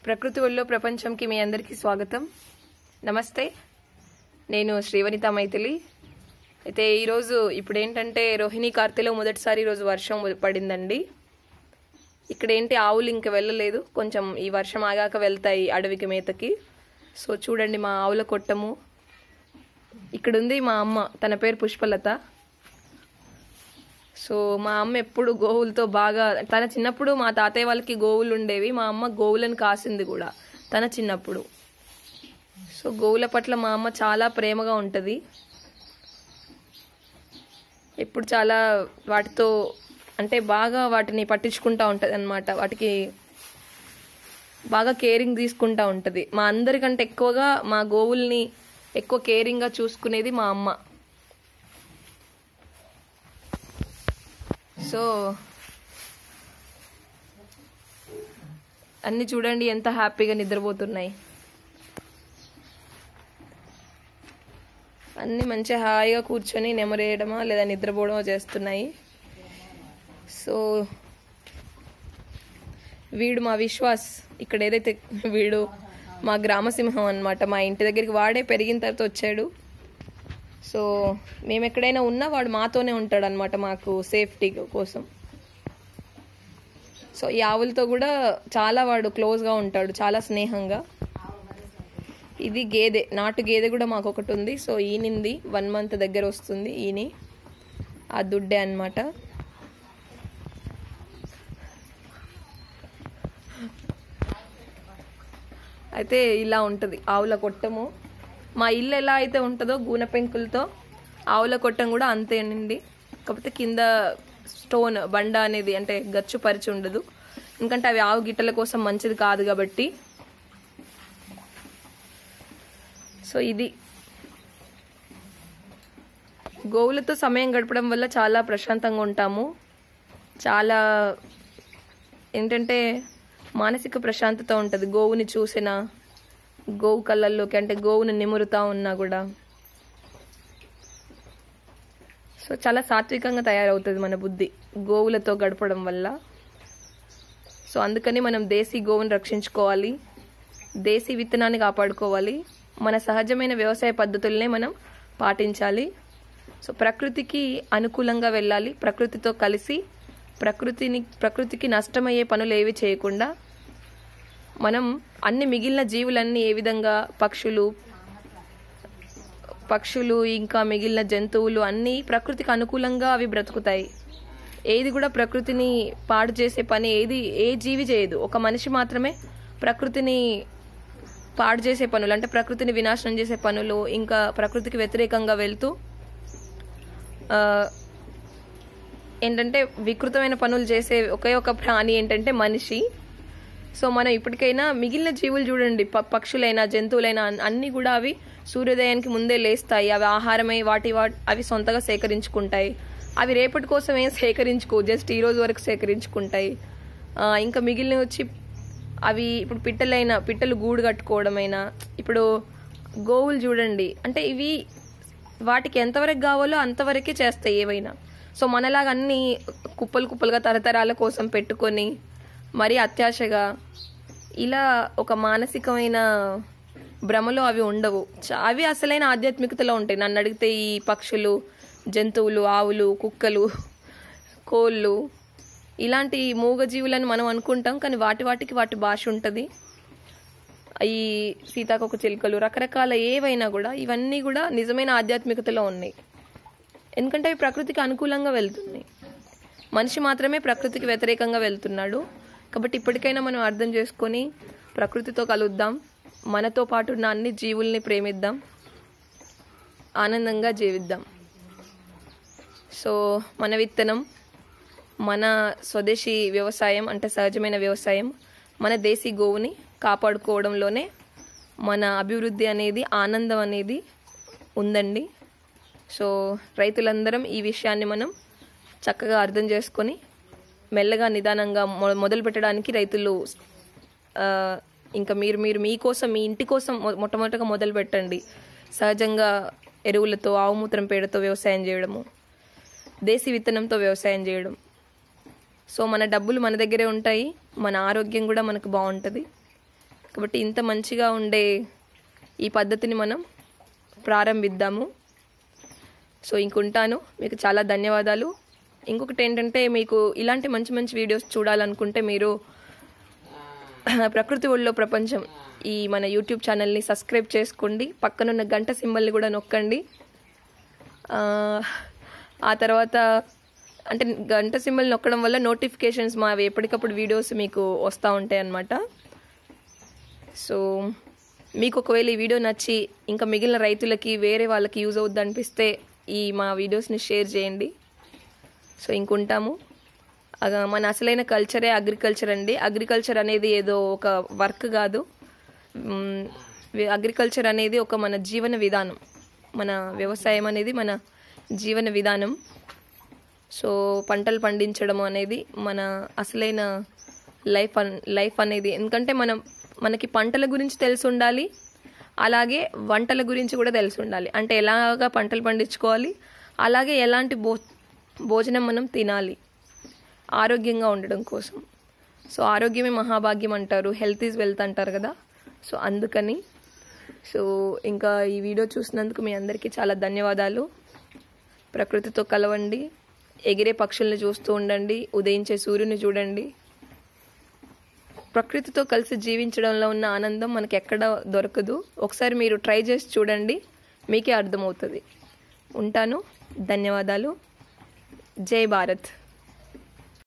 ప్రకృతి ఒళ్ళో ప్రపంచంకి మీ అందరికీ స్వాగతం నమస్తే నేను శ్రీవనిత మైథిలి అయితే ఈరోజు ఇప్పుడు ఏంటంటే రోహిణి కార్తెలో మొదటిసారి ఈరోజు వర్షం పడిందండి ఇక్కడ ఏంటి ఆవులు ఇంక వెళ్ళలేదు కొంచెం ఈ వర్షం ఆగాక వెళ్తాయి అడవికి మేతకి సో చూడండి మా ఆవుల కొట్టము ఇక్కడ ఉంది మా అమ్మ తన పేరు పుష్పలత సో మా అమ్మ ఎప్పుడు గోవులతో బాగా తన చిన్నప్పుడు మా తాతయ్య వాళ్ళకి గోవులు ఉండేవి మా అమ్మ గోవులను కాసింది కూడా తన చిన్నప్పుడు సో గోవుల పట్ల మా అమ్మ చాలా ప్రేమగా ఉంటుంది ఎప్పుడు చాలా వాటితో అంటే బాగా వాటిని పట్టించుకుంటా ఉంటుంది అనమాట వాటికి బాగా కేరింగ్ తీసుకుంటా ఉంటుంది మా అందరికంటే ఎక్కువగా మా గోవుల్ని ఎక్కువ కేరింగ్గా చూసుకునేది మా అమ్మ సో అన్ని చూడండి ఎంత హ్యాపీగా నిద్రపోతున్నాయి అన్ని మంచిగా హాయిగా కూర్చొని నెమరేయడమా లేదా నిద్రపోవడమో చేస్తున్నాయి సో వీడు మా విశ్వాస్ ఇక్కడ ఏదైతే వీడు మా గ్రామసింహం అన్నమాట మా ఇంటి దగ్గరికి వాడే పెరిగిన తర్వాత వచ్చాడు సో మేము ఎక్కడైనా ఉన్నా వాడు మాతోనే ఉంటాడు అనమాట మాకు సేఫ్టీ కోసం సో ఈ ఆవులతో కూడా చాలా వాడు క్లోజ్గా ఉంటాడు చాలా స్నేహంగా ఇది గేదె నాటు గేదె కూడా మాకు ఒకటి ఉంది సో ఈనింది వన్ మంత్ దగ్గర వస్తుంది ఈని ఆ దుడ్డే అనమాట అయితే ఇలా ఉంటుంది ఆవుల కొట్టము మా ఇల్లు ఎలా అయితే ఉంటుందో గూనె పెంకులతో ఆవుల కొట్టం కూడా అంతేనండి కాకపోతే కింద స్టోన్ బండ అనేది అంటే గచ్చు పరిచి ఉండదు ఎందుకంటే అవి ఆవు గిట్టల కోసం మంచిది కాదు కాబట్టి సో ఇది గోవులతో సమయం గడపడం వల్ల చాలా ప్రశాంతంగా ఉంటాము చాలా ఏంటంటే మానసిక ప్రశాంతత ఉంటుంది గోవుని చూసిన గోవు కళ్ళల్లోకి అంటే గోవును నిమురుతా ఉన్నా కూడా సో చాలా సాత్వికంగా తయారవుతుంది మన బుద్ధి గోవులతో గడపడం వల్ల సో అందుకని మనం దేశీ గోవును రక్షించుకోవాలి దేశీ విత్తనాన్ని కాపాడుకోవాలి మన సహజమైన వ్యవసాయ పద్ధతులనే మనం పాటించాలి సో ప్రకృతికి అనుకూలంగా వెళ్ళాలి ప్రకృతితో కలిసి ప్రకృతిని ప్రకృతికి నష్టమయ్యే పనులు ఏవి చేయకుండా మనం అన్ని మిగిలిన జీవులన్నీ ఏ విధంగా పక్షులు పక్షులు ఇంకా మిగిలిన జంతువులు అన్నీ ప్రకృతికి అనుకూలంగా అవి బ్రతుకుతాయి ఏది కూడా ప్రకృతిని పాడు చేసే పని ఏది ఏ జీవి చేయదు ఒక మనిషి మాత్రమే ప్రకృతిని పాడు చేసే పనులు అంటే ప్రకృతిని వినాశనం చేసే పనులు ఇంకా ప్రకృతికి వ్యతిరేకంగా వెళ్తూ ఆ, ఏంటంటే వికృతమైన పనులు చేసే ఒకే ఒక ప్రాణి ఏంటంటే మనిషి సో మనం ఇప్పటికైనా మిగిలిన జీవులు చూడండి ప- పక్షులైనా జంతువులైనా అన్- అన్నీ కూడా అవి సూర్యోదయానికి ముందే లేస్తాయి అవి ఆహారమై వాటి వా అవి సొంతగా సేకరించుకుంటాయి అవి రేపటి కోసం ఏం సేకరించుకో జస్ట్ ఈ రోజు వరకు సేకరించుకుంటాయి ఆ, ఇంకా మిగిలిన వచ్చి అవి ఇప్పుడు పిట్టలైనా పిట్టలు గూడు కట్టుకోవడమైనా ఇప్పుడు గోవులు చూడండి అంటే ఇవి వాటికి ఎంతవరకు కావాలో అంతవరకే చేస్తాయి ఏవైనా సో మనలాగా అన్ని కుప్పలు కుప్పలుగా తరతరాల కోసం పెట్టుకొని మరీ అత్యాశగా ఇలా ఒక మానసికమైన భ్రమలో అవి ఉండవు చ- అవి అసలైన ఆధ్యాత్మికతలో ఉంటాయి నన్ను అడిగితే ఈ పక్షులు జంతువులు ఆవులు కుక్కలు కోళ్ళు ఇలాంటి మూగజీవులని మనం అనుకుంటాం కానీ వాటి వాటికి వాటి భాష ఉంటుంది ఈ సీతాకొక చిలుకలు రకరకాల ఏవైనా కూడా ఇవన్నీ కూడా నిజమైన ఆధ్యాత్మికతలో ఉన్నాయి ఎందుకంటే అవి ప్రకృతికి అనుకూలంగా వెళ్తున్నాయి మనిషి మాత్రమే ప్రకృతికి వ్యతిరేకంగా వెళ్తున్నాడు కాబట్టి ఇప్పటికైనా మనం అర్థం చేసుకొని ప్రకృతితో కలుద్దాం మనతో పాటు ఉన్న అన్ని జీవుల్ని ప్రేమిద్దాం ఆనందంగా జీవిద్దాం సో మన విత్తనం మన స్వదేశీ వ్యవసాయం అంటే సహజమైన వ్యవసాయం మన దేశీ గోవుని కాపాడుకోవడంలోనే మన అభివృద్ధి అనేది ఆనందం అనేది ఉందండి సో రైతులందరం ఈ విషయాన్ని మనం చక్కగా అర్థం చేసుకొని మెల్లగా నిదానంగా మొ- మొదలు పెట్టడానికి రైతులు ఆ, ఇంకా మీరు మీరు మీకోసం మీ ఇంటి కోసం మొ- మొట్టమొదటిగా మొదలు పెట్టండి సహజంగా ఎరువులతో ఆవుమూత్రం పేడతో వ్యవసాయం చేయడము దేశీ విత్తనంతో వ్యవసాయం చేయడం సో మన డబ్బులు మన దగ్గరే ఉంటాయి మన ఆరోగ్యం కూడా మనకు బాగుంటుంది కాబట్టి ఇంత మంచిగా ఉండే ఈ పద్ధతిని మనం ప్రారంభిద్దాము సో ఇంకుంటాను మీకు చాలా ధన్యవాదాలు ఇంకొకటి ఏంటంటే మీకు ఇలాంటి మంచి మంచి వీడియోస్ చూడాలనుకుంటే మీరు ప్రకృతి ఒళ్ళో ప్రపంచం ఈ మన యూట్యూబ్ ఛానల్ని సబ్స్క్రైబ్ చేసుకోండి పక్కనున్న గంట సింబల్ని కూడా నొక్కండి ఆ, ఆ తర్వాత అంటే గంట సింబల్ నొక్కడం వల్ల నోటిఫికేషన్స్ మావి ఎప్పటికప్పుడు వీడియోస్ మీకు వస్తూ ఉంటాయి అన్నమాట సో మీకు ఒకవేళ ఈ వీడియో నచ్చి ఇంకా మిగిలిన రైతులకి వేరే వాళ్ళకి యూజ్ అవుద్ది అనిపిస్తే ఈ మా వీడియోస్ని షేర్ చేయండి సో ఇంకుంటాము అగా మన అసలైన కల్చరే అగ్రికల్చర్ అండి అగ్రికల్చర్ అనేది ఏదో ఒక వర్క్ కాదు అగ్రికల్చర్ అనేది ఒక మన జీవన విధానం మన వ్యవసాయం అనేది మన జీవన విధానం సో పంటలు పండించడం అనేది మన అసలైన లైఫ్ అన్ లైఫ్ అనేది ఎందుకంటే మనం మనకి పంటల గురించి తెలిసి ఉండాలి అలాగే వంటల గురించి కూడా తెలిసి ఉండాలి అంటే ఎలాగా పంటలు పండించుకోవాలి అలాగే ఎలాంటి భో భోజనం మనం తినాలి ఆరోగ్యంగా ఉండడం కోసం సో ఆరోగ్యమే మహాభాగ్యం అంటారు హెల్త్ ఈజ్ వెల్త్ అంటారు కదా సో అందుకని సో ఇంకా ఈ వీడియో చూసినందుకు మీ అందరికీ చాలా ధన్యవాదాలు ప్రకృతితో కలవండి ఎగిరే పక్షుల్ని చూస్తూ ఉండండి ఉదయించే సూర్యుని చూడండి ప్రకృతితో కలిసి జీవించడంలో ఉన్న ఆనందం మనకి ఎక్కడ దొరకదు ఒకసారి మీరు ట్రై చేసి చూడండి మీకే అర్థమవుతుంది ఉంటాను ధన్యవాదాలు జై భారత్